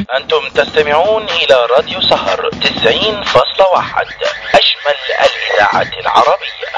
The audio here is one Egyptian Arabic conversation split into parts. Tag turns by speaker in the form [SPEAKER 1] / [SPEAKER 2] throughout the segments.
[SPEAKER 1] أنتم تستمعون إلى راديو سهر 90.1 أجمل الإذاعة العربية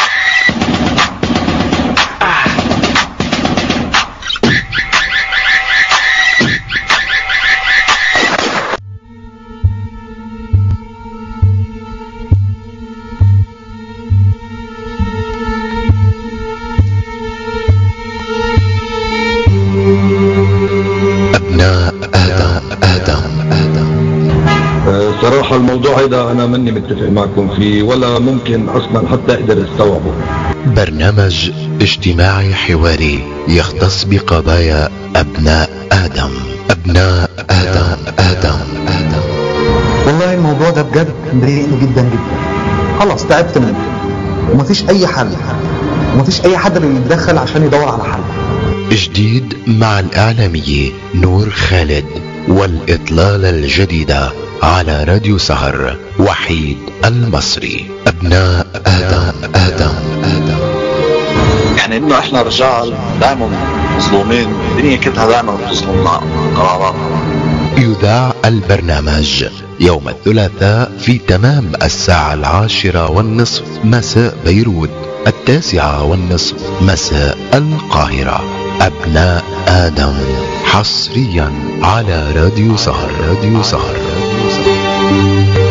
[SPEAKER 2] أبناء آدم آدم آدم
[SPEAKER 3] صراحة الموضوع هذا أنا مني متفق معكم فيه ولا ممكن أصلا حتى أقدر استوعبه
[SPEAKER 2] برنامج اجتماعي حواري يختص بقضايا أبناء آدم أبناء آدم آدم آدم
[SPEAKER 4] والله الموضوع ده بجد مضايقني جدا جدا خلاص تعبت منه ومفيش اي حل ومفيش اي حد بيتدخل عشان يدور على حل
[SPEAKER 2] جديد مع الإعلامية نور خالد والإطلالة الجديدة على راديو سهر وحيد المصري أبناء آدم آدم آدم
[SPEAKER 5] يعني انه احنا رجال دائما مظلومين الدنيا كلها دائما بتظلمنا قراراتنا
[SPEAKER 2] يذاع البرنامج يوم الثلاثاء في تمام الساعة العاشرة والنصف مساء بيروت التاسعة والنصف مساء القاهرة أبناء آدم حصريا على راديو سهر راديو سهر راديو سهر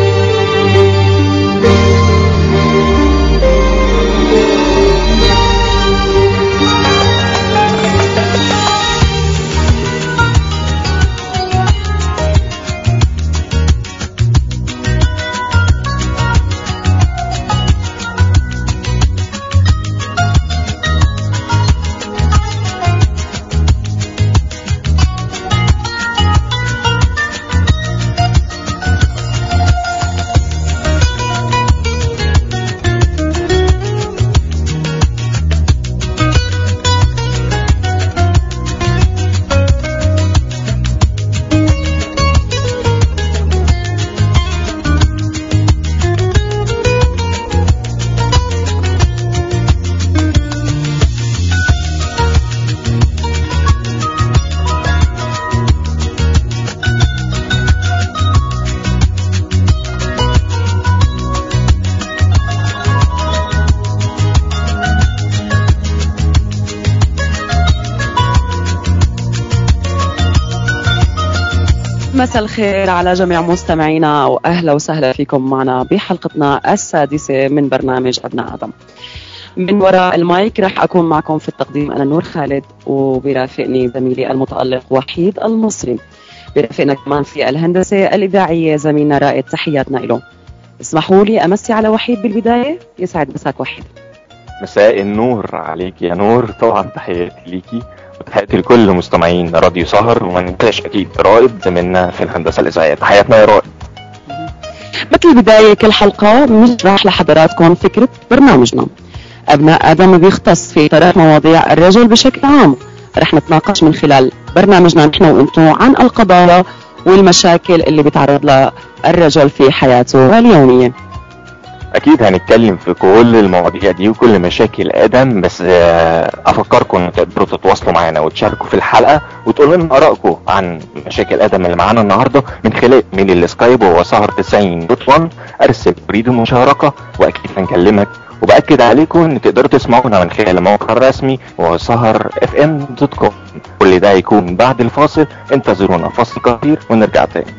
[SPEAKER 6] مساء الخير على جميع مستمعينا واهلا وسهلا فيكم معنا بحلقتنا السادسه من برنامج ابناء ادم. من وراء المايك رح اكون معكم في التقديم انا نور خالد وبرافقني زميلي المتالق وحيد المصري. برافقنا كمان في الهندسه الاذاعيه زميلنا رائد تحياتنا له. اسمحوا لي امسي على وحيد بالبدايه يسعد مساك وحيد.
[SPEAKER 7] مساء النور عليك يا نور طبعا تحياتي ليكي وتحياتي لكل مستمعين راديو سهر وما ننساش اكيد رائد زميلنا في الهندسه الاذاعيه تحياتنا يا رائد
[SPEAKER 6] مثل بداية كل حلقة بنشرح لحضراتكم فكرة برنامجنا أبناء آدم بيختص في طرح مواضيع الرجل بشكل عام رح نتناقش من خلال برنامجنا نحن وانتم عن القضايا والمشاكل اللي بيتعرض لها الرجل في حياته اليومية
[SPEAKER 7] اكيد هنتكلم في كل المواضيع دي وكل مشاكل ادم بس آه، افكركم ان تقدروا تتواصلوا معانا وتشاركوا في الحلقه وتقولوا لنا ارائكم عن مشاكل ادم اللي معانا النهارده من خلال ميل السكايب وهو سهر 90 دوت 1 ارسل بريد المشاركه واكيد هنكلمك وباكد عليكم ان تقدروا تسمعونا من خلال الموقع الرسمي وهو سهر اف ام دوت كوم كل ده هيكون بعد الفاصل انتظرونا فاصل قصير ونرجع تاني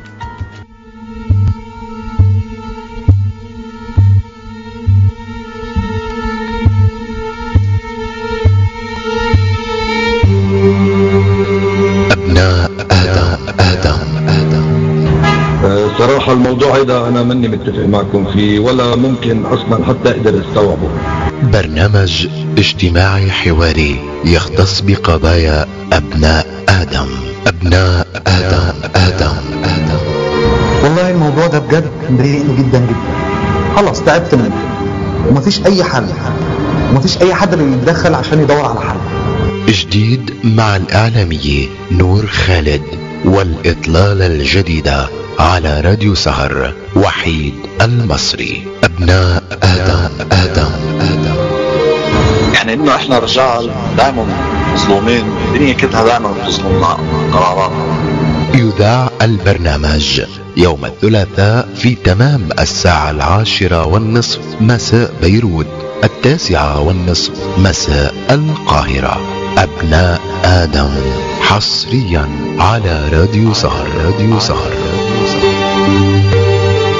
[SPEAKER 2] أبناء آدم آدم آدم
[SPEAKER 3] صراحة الموضوع هذا أنا مني متفق معكم فيه ولا ممكن أصلا حتى أقدر استوعبه
[SPEAKER 2] برنامج اجتماعي حواري يختص بقضايا أبناء آدم أبناء آدم آدم آدم
[SPEAKER 4] والله الموضوع ده بجد مضايقني جدا جدا خلاص تعبت منه ومفيش اي حل ومفيش اي حد بيتدخل عشان يدور على حل
[SPEAKER 2] جديد مع الإعلامية نور خالد والإطلالة الجديدة على راديو سهر وحيد المصري أبناء آدم آدم آدم
[SPEAKER 5] يعني انه احنا رجال دائما مظلومين الدنيا كلها دائما بتظلمنا قراراتنا
[SPEAKER 2] يذاع البرنامج يوم الثلاثاء في تمام الساعة العاشرة والنصف مساء بيروت التاسعة والنصف مساء القاهرة أبناء آدم حصريا على راديو سهر راديو سهر راديو سهر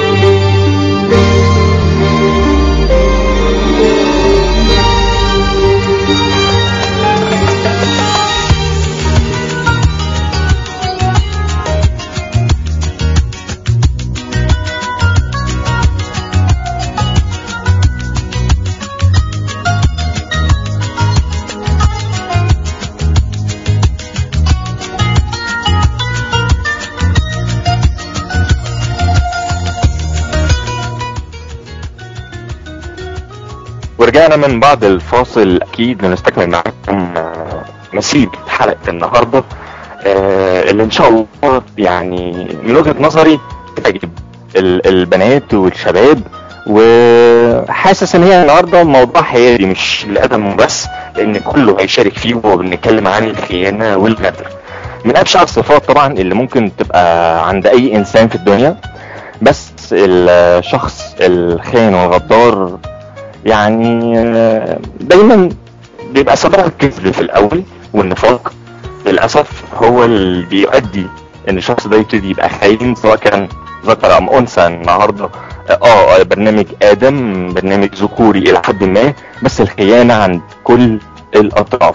[SPEAKER 7] ورجعنا من بعد الفاصل اكيد نستكمل معاكم آه، مسير حلقه النهارده آه، اللي ان شاء الله يعني من وجهه نظري تعجب ال- البنات والشباب وحاسس ان هي النهارده موضوع حيادي مش لادم بس لان كله هيشارك فيه وهو بنتكلم عن الخيانه والغدر من ابشع الصفات طبعا اللي ممكن تبقى عند اي انسان في الدنيا بس الشخص الخاين والغدار يعني آه، دايما بيبقى سبب الكذب في الاول والنفاق للاسف هو اللي بيؤدي ان الشخص ده يبتدي يبقى خاين سواء كان ذكر ام انثى النهارده اه آه، برنامج ادم برنامج ذكوري الى حد ما بس الخيانه عند كل الاطراف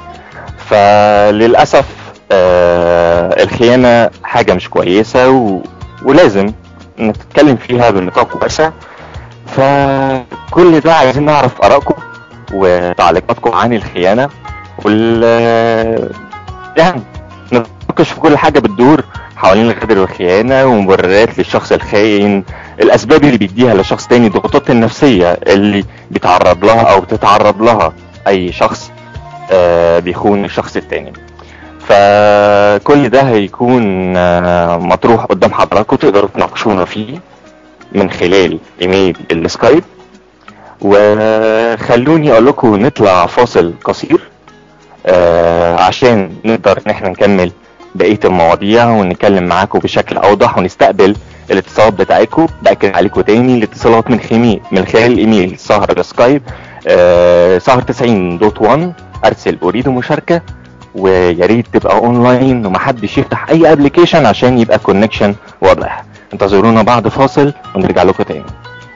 [SPEAKER 7] فللاسف آه الخيانه حاجه مش كويسه و... ولازم نتكلم فيها بنطاق واسع فكل ده عايزين نعرف ارائكم وتعليقاتكم عن الخيانه وال يعني نتناقش في كل حاجه بتدور حوالين الغدر والخيانه ومبررات للشخص الخاين الاسباب اللي بيديها لشخص تاني الضغوطات النفسيه اللي بيتعرض لها او بتتعرض لها اي شخص آه بيخون الشخص التاني فكل ده هيكون آه مطروح قدام حضراتكم تقدروا تناقشونا فيه من خلال ايميل السكايب وخلوني اقول لكم نطلع فاصل قصير آه عشان نقدر ان احنا نكمل بقيه المواضيع ونتكلم معاكم بشكل اوضح ونستقبل الاتصالات بتاعتكم باكد عليكم تاني الاتصالات من خمي من خلال الايميل سهر السكايب آه سهر 90 دوت 1 ارسل اريد مشاركه ويا ريت تبقى اونلاين ومحدش يفتح اي ابلكيشن عشان يبقى كونكشن واضح انتظرونا بعد فاصل ونرجع لكم تاني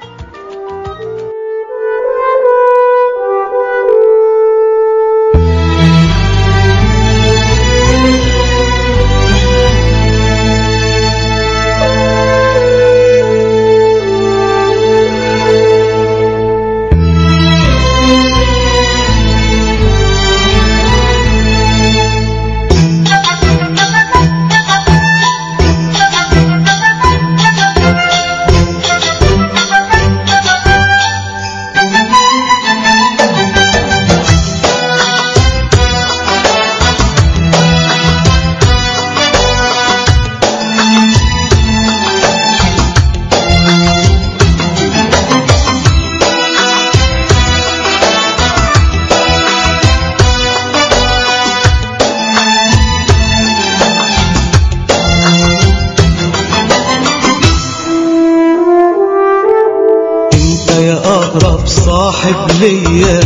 [SPEAKER 8] انت يا اقرب صاحب ليا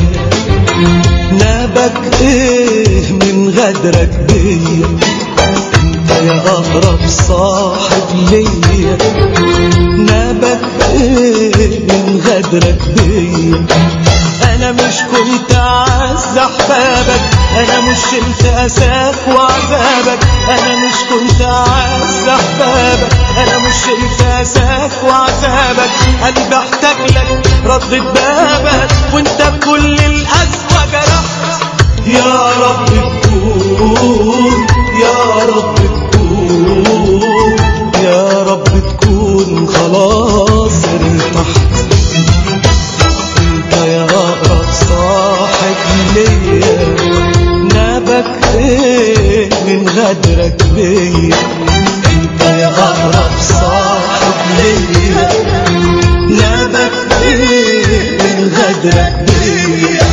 [SPEAKER 8] نابك ايه من غدرك بيا انت يا اقرب صاحب ليا نابك ايه من غدرك بيا انا مش كنت اعز احبابك انا مش شلت اساك وعذابك انا مش كنت اعز احبابك انا مش شلت اساك وعذابك قلبي احتاج لك ردت بابك وانت بكل القسوة جرحت يا رب تكون يا رب تكون يا رب تكون خلاص ارتحت انت يا اقرب صاحب ليا نابك ايه من غدرك بيا انت يا اقرب صاحب ليا نابك ايه من غدرك بيا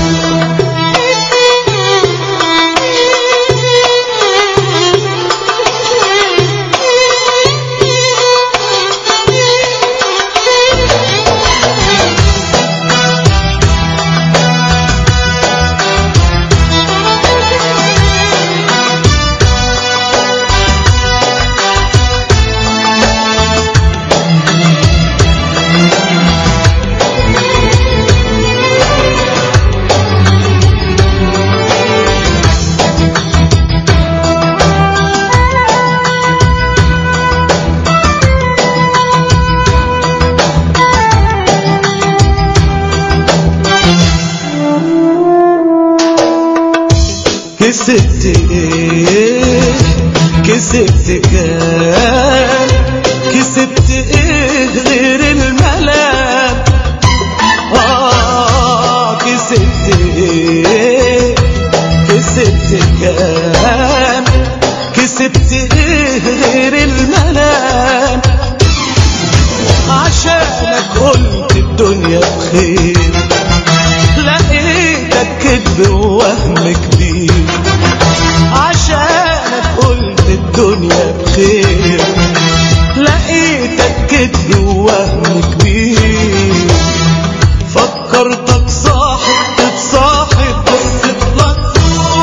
[SPEAKER 8] كسبت كام كسبت ايه غير الملام آه كسبت ايه كسبت كام كسبت ايه غير الملام عشانك قلت الدنيا بخير لقيتك كذب ووهم كبير عشانك قلت الدنيا بخير لقيتك كذب ووهم كبير فكرتك صاحب تتصاحب بس تطلق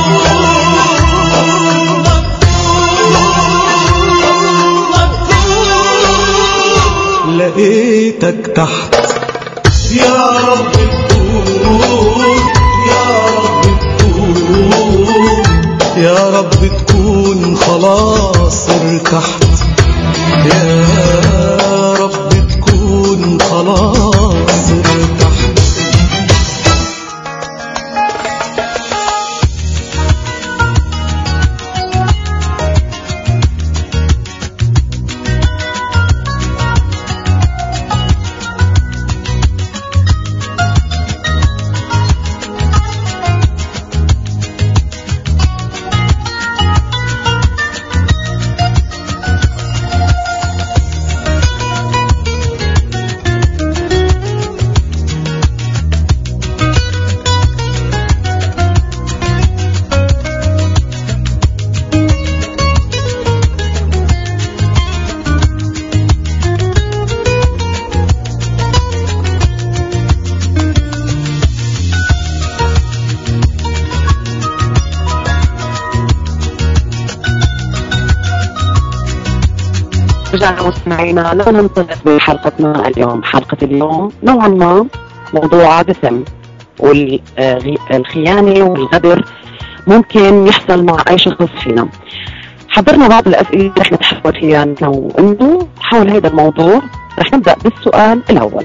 [SPEAKER 8] لقيتك تحت يا رب تكون يا رب تكون يا رب تكون خلاص ارتحت يا رب تكون خلاص ارتحت
[SPEAKER 6] رجعنا مستمعينا لا ننطلق بحلقتنا اليوم حلقة اليوم نوعا ما موضوع دسم والخيانة والغدر ممكن يحصل مع أي شخص فينا حضرنا بعض الأسئلة رح نتحول فيها أنا وأنتو حول هذا الموضوع رح نبدأ بالسؤال الأول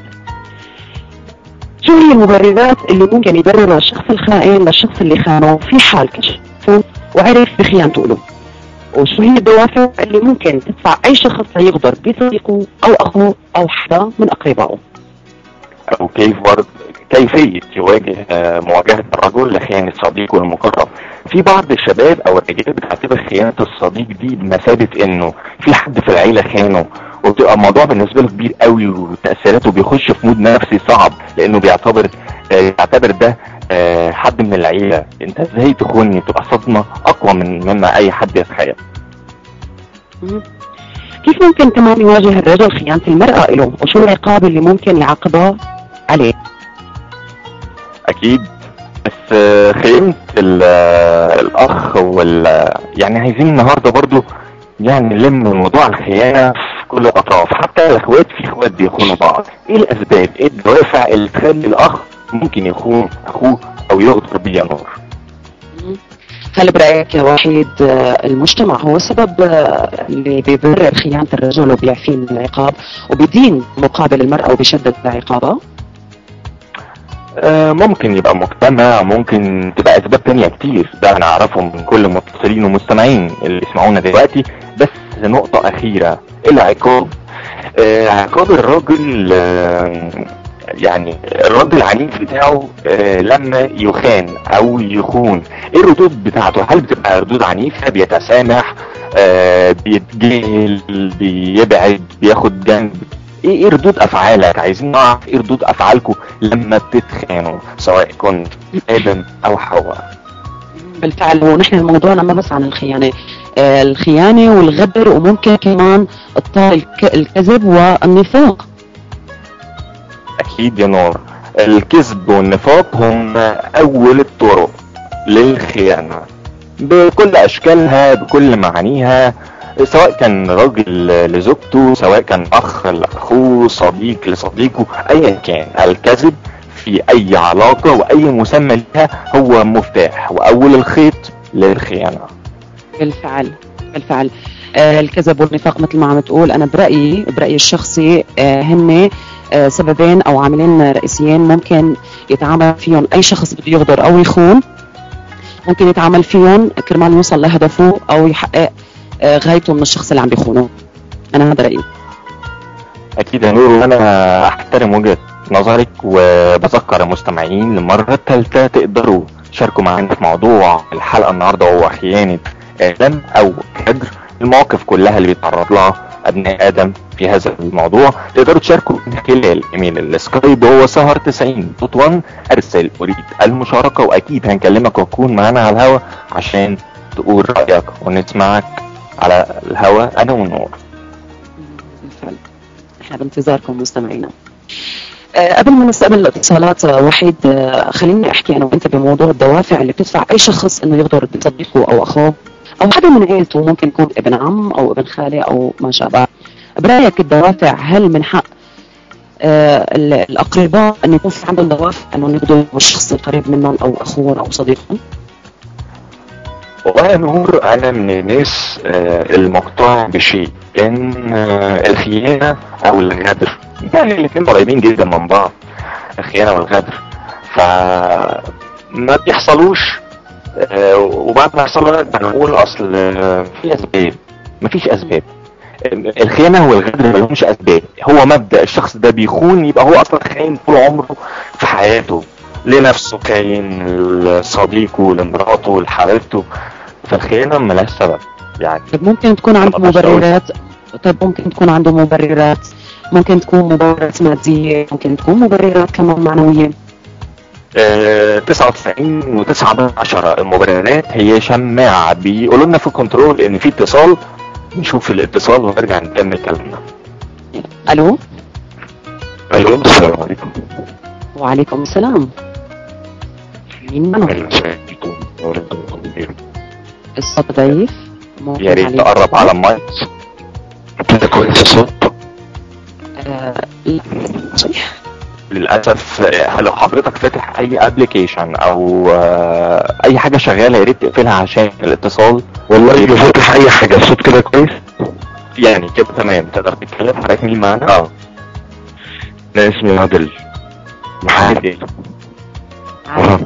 [SPEAKER 6] شو هي المبررات اللي ممكن يبررها الشخص الخائن للشخص اللي خانه في حال كشفه وعرف بخيانته له وشو هي الدوافع اللي ممكن تدفع اي شخص ليغدر بصديقه او اخوه او حدا من اقربائه
[SPEAKER 7] او كيف برضه كيفية يواجه آه، مواجهة الرجل لخيانة صديقه المقرب في بعض الشباب او الرجال بتعتبر خيانة الصديق دي بمثابة انه في حد في العيلة خانه وبتبقى الموضوع بالنسبة له كبير قوي وتأثيراته بيخش في مود نفسي صعب لانه بيعتبر آه، يعتبر ده آه، حد من العيلة انت ازاي تخوني بتبقى صدمة اقوى من مما اي حد يتخيل
[SPEAKER 6] مم. كيف ممكن كمان يواجه الرجل خيانة المرأة له وشو العقاب اللي ممكن يعاقبها عليه
[SPEAKER 7] اكيد بس آه، خيانة ال- آه، الاخ وال يعني عايزين النهارده برضو يعني نلم موضوع الخيانة في كل الاطراف حتى الاخوات في اخوات بيخونوا بعض ايه الاسباب ايه الدوافع اللي تخلي الاخ ممكن يخون اخوه او يغدر بيه يا نور
[SPEAKER 6] هل برأيك يا وحيد آه، المجتمع هو السبب آه، اللي بيبرر خيانة الرجل وبيعفيه من العقاب وبيدين مقابل المرأة وبيشدد عقابها؟
[SPEAKER 7] آه، ممكن يبقى مجتمع ممكن تبقى اسباب تانية كتير ده انا اعرفهم من كل المتصلين والمستمعين اللي يسمعونا دلوقتي بس نقطة اخيرة العقاب آه، عقاب الراجل آه، يعني الرد العنيف بتاعه آه، لما يخان او يخون ايه الردود بتاعته هل بتبقى ردود عنيفة بيتسامح آه، بيتجاهل بيبعد بياخد جنب ايه ايه ردود افعالك عايزين نعرف ايه ردود افعالكم لما بتتخانوا سواء كنت ادم او حواء
[SPEAKER 6] بالفعل هو نحن موضوعنا ما بس عن الخيانة آه، الخيانة والغدر وممكن كمان إبطال الك- الكذب والنفاق
[SPEAKER 7] اكيد يا نور الكذب والنفاق هم اول الطرق للخيانة بكل اشكالها بكل معانيها سواء كان راجل لزوجته سواء كان اخ لاخوه صديق لصديقه ايا كان الكذب في اي علاقة واي مسمى لها هو مفتاح واول الخيط للخيانة
[SPEAKER 6] بالفعل بالفعل آه، الكذب والنفاق مثل ما عم تقول انا برايي برايي الشخصي آه، هن آه، سببين او عاملين رئيسيين ممكن يتعامل فيهم اي شخص بده يغدر او يخون ممكن يتعامل فيهم كرمال يوصل لهدفه او يحقق آه، غايته من الشخص اللي عم بيخونه انا هذا رايي
[SPEAKER 7] اكيد يا نور وانا احترم وجهة نظرك وبذكر المستمعين للمرة الثالثة تقدروا تشاركوا معانا في موضوع الحلقة النهاردة وهو خيانة آدم او كدر المواقف كلها اللي بيتعرض لها ابناء ادم في هذا الموضوع تقدروا تشاركوا من خلال ايميل السكايب وهو سهر 90 دوت 1 ارسل اريد المشاركة واكيد هنكلمك وتكون معانا على الهوا عشان تقول رأيك ونسمعك على الهوا انا ونور
[SPEAKER 6] بالفعل احنا بانتظاركم مستمعينا آه، قبل ما نستقبل الاتصالات آه، وحيد آه، خليني احكي انا وانت بموضوع الدوافع اللي بتدفع اي شخص انه يغدر بصديقه او اخوه او حدا من عيلته ممكن يكون ابن عم او ابن خالي او ما شابه برايك الدوافع هل من حق آه، ال- الاقرباء ان يكون في عندهم دوافع انهم يغدروا بالشخص القريب منهم او اخوهم او صديقهم
[SPEAKER 7] والله يا نور انا من الناس آه، المقتنع بشيء ان آه، الخيانه او الغدر يعني الاثنين قريبين جدا من بعض الخيانه والغدر فما بيحصلوش آه، وبعد ما يحصلوا بنقول اصل آه، في اسباب مفيش اسباب الخيانه والغدر ما لهمش اسباب هو مبدا الشخص ده بيخون يبقى هو اصلا خاين طول عمره في حياته لنفسه كاين لصديقه لمراته لحبيبته فالخيانه ملهاش سبب يعني
[SPEAKER 6] طيب ممكن تكون عنده
[SPEAKER 7] ما بقدرش أقول.
[SPEAKER 6] مبررات طيب ممكن تكون عنده مبررات ممكن تكون مبررات مادية ممكن تكون مبررات كمان معنوية
[SPEAKER 7] آه، 99 و9 من عشرة المبررات هي شماعة بيقولوا لنا في الكنترول ان في اتصال نشوف الاتصال ونرجع نكمل كلامنا
[SPEAKER 6] الو
[SPEAKER 7] ايوه السلام عليكم
[SPEAKER 6] وعليكم السلام مين معنا
[SPEAKER 7] أهلا وسهلا بكم.
[SPEAKER 6] الصوت ضعيف ممكن
[SPEAKER 7] يا ريت
[SPEAKER 6] عليك.
[SPEAKER 7] تقرب على المايك كده كويس الصوت
[SPEAKER 6] آه، لا صحيح
[SPEAKER 7] للاسف آه، لو حضرتك فاتح اي ابلكيشن او آه، اي حاجه شغاله يا ريت تقفلها عشان الاتصال
[SPEAKER 9] والله بفتح اي حاجه الصوت كده كويس
[SPEAKER 7] يعني كده تمام تقدر تتكلم حضرتك مين معانا؟
[SPEAKER 9] اه انا اسمي عادل
[SPEAKER 7] عادل ايه؟
[SPEAKER 6] عادي.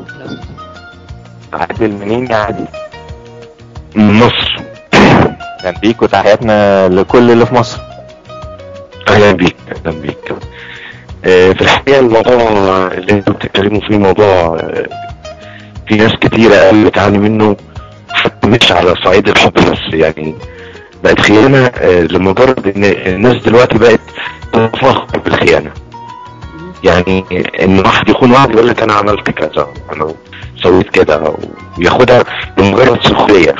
[SPEAKER 7] عادل منين يا عادل؟
[SPEAKER 9] من مصر
[SPEAKER 7] اهلا بيك وتحياتنا لكل اللي في مصر
[SPEAKER 9] اهلا بيك اهلا بيك آه، في الحقيقه الموضوع اللي انتوا بتتكلموا فيه موضوع آه، في ناس كتيره قوي بتعاني منه حتى مش على صعيد الحب بس يعني بقت خيانه آه، لمجرد ان الناس دلوقتي بقت تتفاخر بالخيانه يعني ان واحد يكون واحد يقول لك انا عملت كذا انا سويت كده وياخدها لمجرد سخريه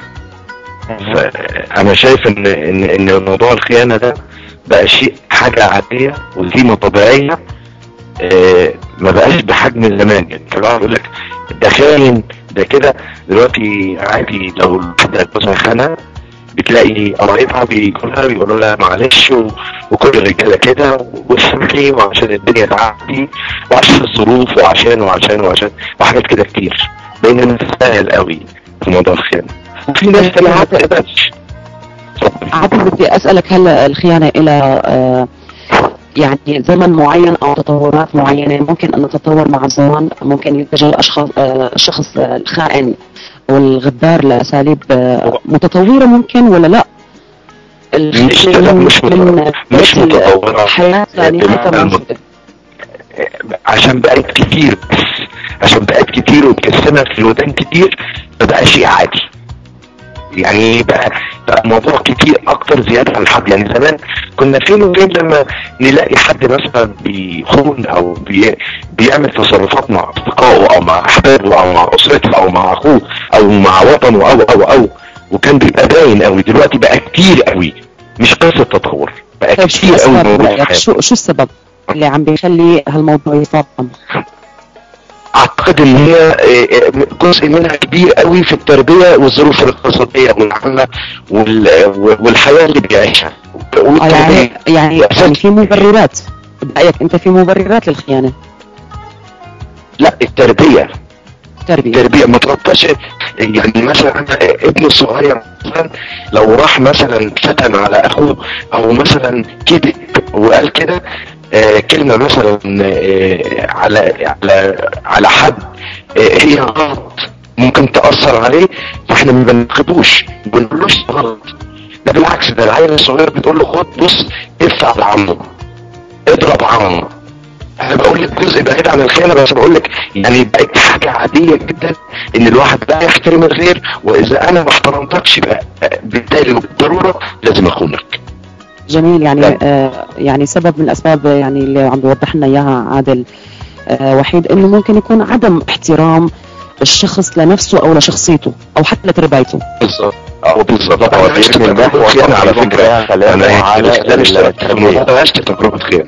[SPEAKER 9] فانا شايف ان ان ان موضوع الخيانه ده بقى شيء حاجه عاديه وزينه طبيعيه آه، ما بقاش بحجم زمان يعني كان الواحد يقول لك ده خاين ده كده دلوقتي عادي لو الواحده جوزها خانها بتلاقي قرايبها بيقولوا بيقولوا لها معلش و- وكل الرجاله كده واسمحي وعشان الدنيا تعدي وعشان الظروف وعشان وعشان وعشان وحاجات كده كتير بقينا نتساهل قوي في موضوع الخيانه وفي ناس تانية ما بتقبلش اتفضل.
[SPEAKER 6] عادل بدي اسالك هل الخيانه الى آه، يعني زمن معين او تطورات معينه ممكن ان تتطور مع الزمان ممكن يتجه الاشخاص آه، الشخص آه، الخائن والغدار لاساليب آه، متطوره ممكن ولا لا؟
[SPEAKER 9] مش- لا، مش متطورة. مش متطورة.
[SPEAKER 6] الحياه لنهايتها ما
[SPEAKER 9] الم- عشان بقت كتير بس عشان بقت كتير ومكسمة في الودان كتير فبقى شيء عادي يعني بقى بقى الموضوع كتير اكتر زياده عن الحد يعني زمان كنا فين وفين لما نلاقي حد مثلا بيخون او بي بيعمل تصرفات مع اصدقائه او مع احبابه او مع اسرته او مع اخوه او مع وطنه او او او وكان بيبقى باين قوي دلوقتي بقى كتير قوي مش قصه تطور بقى
[SPEAKER 6] طيب شو
[SPEAKER 9] كتير قوي
[SPEAKER 6] الاسباب
[SPEAKER 9] موجود في
[SPEAKER 6] برايك؟
[SPEAKER 9] حياتنا.
[SPEAKER 6] شو شو السبب اللي عم بيخلي هالموضوع يتفاقم؟
[SPEAKER 9] اعتقد ان هي آه، آه، جزء منها كبير قوي في التربيه والظروف الاقتصاديه والعامه وال- والحياه اللي بيعيشها
[SPEAKER 6] آه، يعني
[SPEAKER 9] والتربيه
[SPEAKER 6] يعني يعني في مبررات برايك انت في مبررات للخيانه
[SPEAKER 9] لا التربيه
[SPEAKER 6] تربيه
[SPEAKER 9] التربيه ما ترباش يعني مثلا أنا ابني الصغير مثلا لو راح مثلا فتن على اخوه او مثلا كذب وقال كده آه، كلمه مثلا آه، على على على حد آه، هي غلط ممكن تاثر عليه فاحنا ما بناخدوش ما بنقولوش غلط ده بالعكس ده العيل الصغير بتقول له خد بص ادفع لعمه اضرب عمه انا بقول لك جزء بعيد عن الخيانه بس بقول لك يعني بقت حاجه عاديه جدا ان الواحد بقى يحترم الغير واذا انا ما احترمتكش بقى بالتالي وبالضروره لازم اخونك
[SPEAKER 6] جميل يعني آه يعني سبب من الاسباب يعني اللي عم بيوضح لنا اياها عادل آه وحيد انه ممكن يكون عدم احترام الشخص لنفسه او لشخصيته او حتى لتربيته
[SPEAKER 9] بالظبط او بالظبط هو بيرمي المحور خيانه على فكره انا
[SPEAKER 7] على
[SPEAKER 9] انا اشتغلت في الموضوع ده عشت تجربه خيانه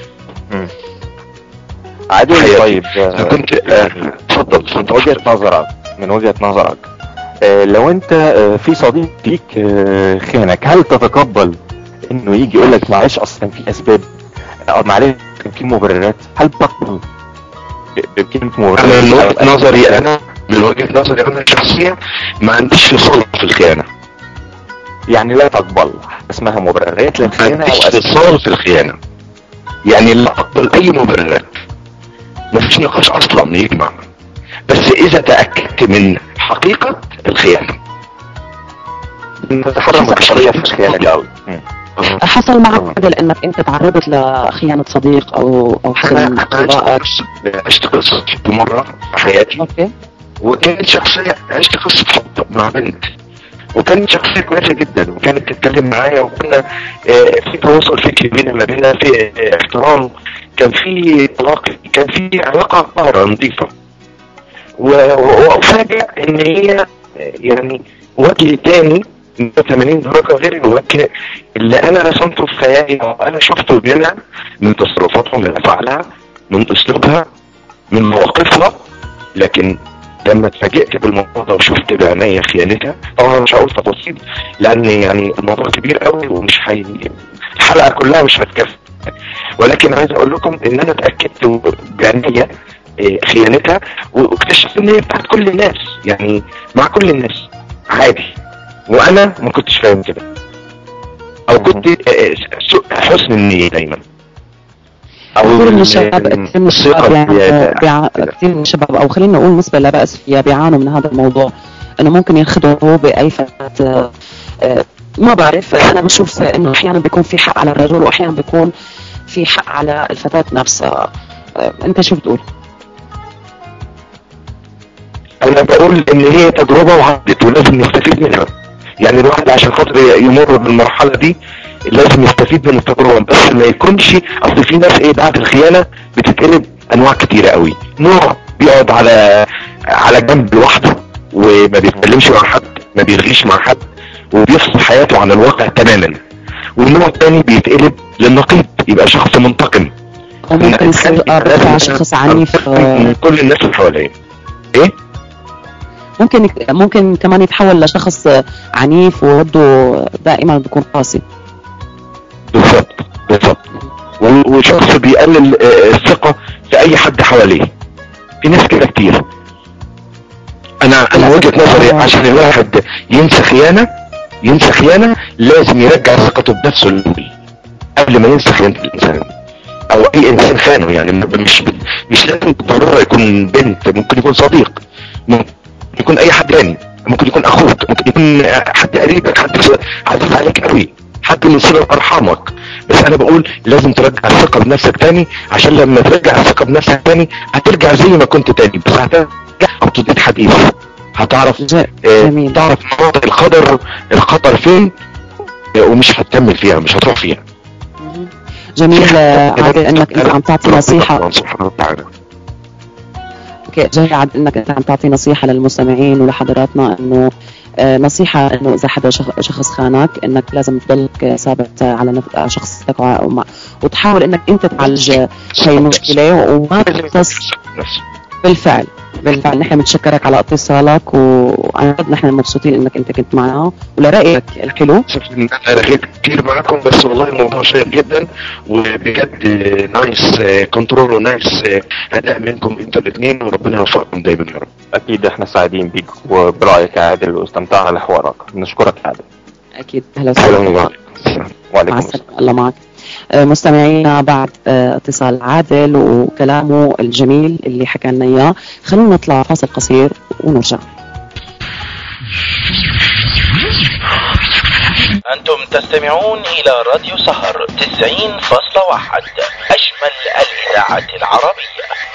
[SPEAKER 7] عادل
[SPEAKER 9] حياتي.
[SPEAKER 7] طيب
[SPEAKER 9] انا
[SPEAKER 7] آه،
[SPEAKER 9] كنت آه، اتفضل
[SPEAKER 7] من
[SPEAKER 9] اتفضل
[SPEAKER 7] وجهة نظرك من وجهة نظرك آه، لو انت آه، في صديق ليك آه، خانك هل تتقبل انه يجي يقول لك معلش اصلا في اسباب او معلش كان في مبررات هل تقبل ب- بكلمة مبررات
[SPEAKER 9] انا من
[SPEAKER 7] أو
[SPEAKER 9] وجهه
[SPEAKER 7] أي
[SPEAKER 9] نظري
[SPEAKER 7] أسباب؟
[SPEAKER 9] انا من وجهه نظري انا الشخصيه ما عنديش فصال في الخيانه
[SPEAKER 7] يعني لا تقبل اسمها مبررات
[SPEAKER 9] ما
[SPEAKER 7] للخيانة او
[SPEAKER 9] عنديش
[SPEAKER 7] اسباب
[SPEAKER 9] فصال في الخيانه يعني لا اقبل اي مبررات ما فيش نقاش اصلا يجمع بس اذا تاكدت من حقيقه الخيانه
[SPEAKER 7] تتحرم البشرية في الخيانة دي قوي مم.
[SPEAKER 6] حصل معك عادل انك انت تعرضت لخيانه صديق او او حدا من
[SPEAKER 9] انا
[SPEAKER 6] اصدقائك
[SPEAKER 9] عشت قصه حب مره في حياتي
[SPEAKER 6] اوكي
[SPEAKER 9] وكانت شخصيه عشت قصه حب مع بنت وكانت شخصيه كويسه جدا وكانت تتكلم معايا وكنا آه، في تواصل فكري بيننا ما بيننا في آه، احترام كان في تلاقي كان في علاقه طاهره نظيفه و- و- وافاجئ ان هي آه، يعني وجه تاني 180 درجه غير الوجه اللي انا رسمته في خيالي او انا شفته بينها من تصرفاتها من افعالها من اسلوبها من مواقفها لكن لما اتفاجئت بالموضوع ده وشفت بعينيا خيانتها طبعا مش هقول تفاصيل لان يعني الموضوع كبير قوي ومش هي الحلقه كلها مش هتكفي ولكن عايز اقول لكم ان انا اتاكدت بعينيا إيه، خيانتها واكتشفت ان هي بتاعت كل الناس يعني مع كل الناس عادي وانا ما كنتش فاهم كده او كنت آه، آه، سوء- حسن النيه دايما او
[SPEAKER 6] كثير من
[SPEAKER 9] ال-
[SPEAKER 6] الشباب كثير من الشباب
[SPEAKER 9] الثقة
[SPEAKER 6] بيعانوا
[SPEAKER 9] زيادة.
[SPEAKER 6] بيع... كثير من الشباب او خلينا نقول نسبه لا باس فيها بيعانوا من هذا الموضوع انه ممكن ينخدعوا باي فتاه آه، آه، ما بعرف انا بشوف انه احيانا بيكون في حق على الرجل واحيانا بيكون في حق على الفتاه نفسها آه، انت شو بتقول؟
[SPEAKER 9] انا بقول ان هي تجربة وعدت ولازم نستفيد منها يعني الواحد عشان خاطر يمر بالمرحلة دي لازم يستفيد من التجربة بس ما يكونش اصل في ناس ايه بعد الخيانة بتتقلب انواع كتيرة قوي نوع بيقعد على على جنب لوحده وما بيتكلمش مع حد ما بيرغيش مع حد وبيفصل حياته عن الواقع تماما والنوع الثاني بيتقلب للنقيض يبقى شخص منتقم
[SPEAKER 6] او ممكن يصير آه، بيطلع شخص عنيف آه،
[SPEAKER 9] من كل الناس اللي حواليه ايه
[SPEAKER 6] ممكن يك- ممكن كمان يتحول لشخص آه، عنيف ووده دائما بيكون قاسي
[SPEAKER 9] بالظبط بالظبط و- وشخص بيقلل آه، الثقة في اي حد حواليه في ناس كده كتير انا انا وجهة نظري عشان الواحد ينسى خيانة ينسى خيانة لازم يرجع ثقته بنفسه الاول قبل ما ينسى خيانة الانسان او اي انسان خانه يعني م- مش مش لازم بالضرورة يكون بنت ممكن يكون صديق ممكن يكون اي حد تاني ممكن يكون اخوك ممكن يكون حد قريبك حد عزيز عليك قوي حد من صلة ارحامك بس انا بقول لازم ترجع الثقة بنفسك تاني عشان لما ترجع الثقة بنفسك تاني هترجع زي ما كنت تاني بس هترجع او تديك حديث هتعرف
[SPEAKER 6] ج-
[SPEAKER 9] آه،
[SPEAKER 6] جميل
[SPEAKER 9] تعرف مناطق الخطر الخطر فين آه، ومش هتكمل فيها مش هتروح فيها
[SPEAKER 6] جميل آه، عادل انك انت عم تعطي نصيحه
[SPEAKER 9] سبحانه وتعالى
[SPEAKER 6] اوكي جميل عاد انك انت عم تعطي نصيحه للمستمعين ولحضراتنا انه آه، نصيحة انه اذا حدا شخ- شخص خانك انك لازم تضلك ثابت على نف- على شخصيتك وع- ومع- وتحاول انك انت تعالج هاي المشكلة وما تختص
[SPEAKER 9] نفسه
[SPEAKER 6] بالفعل بالفعل نحن بنتشكرك على اتصالك وعن جد نحن مبسوطين انك انت كنت معنا ولرأيك الحلو
[SPEAKER 9] انا رغيت كتير معاكم بس والله الموضوع شيق جدا وبجد نايس كنترول ونايس اداء منكم انتوا الاثنين وربنا يوفقكم دايما يا رب
[SPEAKER 7] اكيد احنا سعيدين بيك وبرايك يا عادل واستمتعنا لحوارك نشكرك يا عادل
[SPEAKER 6] اكيد اهلا
[SPEAKER 9] السلام
[SPEAKER 6] وسهلا
[SPEAKER 9] عليكم
[SPEAKER 7] وعليكم
[SPEAKER 6] مع
[SPEAKER 7] السلام
[SPEAKER 6] السلامة الله معك آه، مستمعينا بعد آه، اتصال عادل وكلامه الجميل اللي حكى لنا اياه خلونا نطلع فاصل قصير ونرجع
[SPEAKER 1] أنتم تستمعون إلى راديو سهر 90.1 أجمل الإذاعة العربية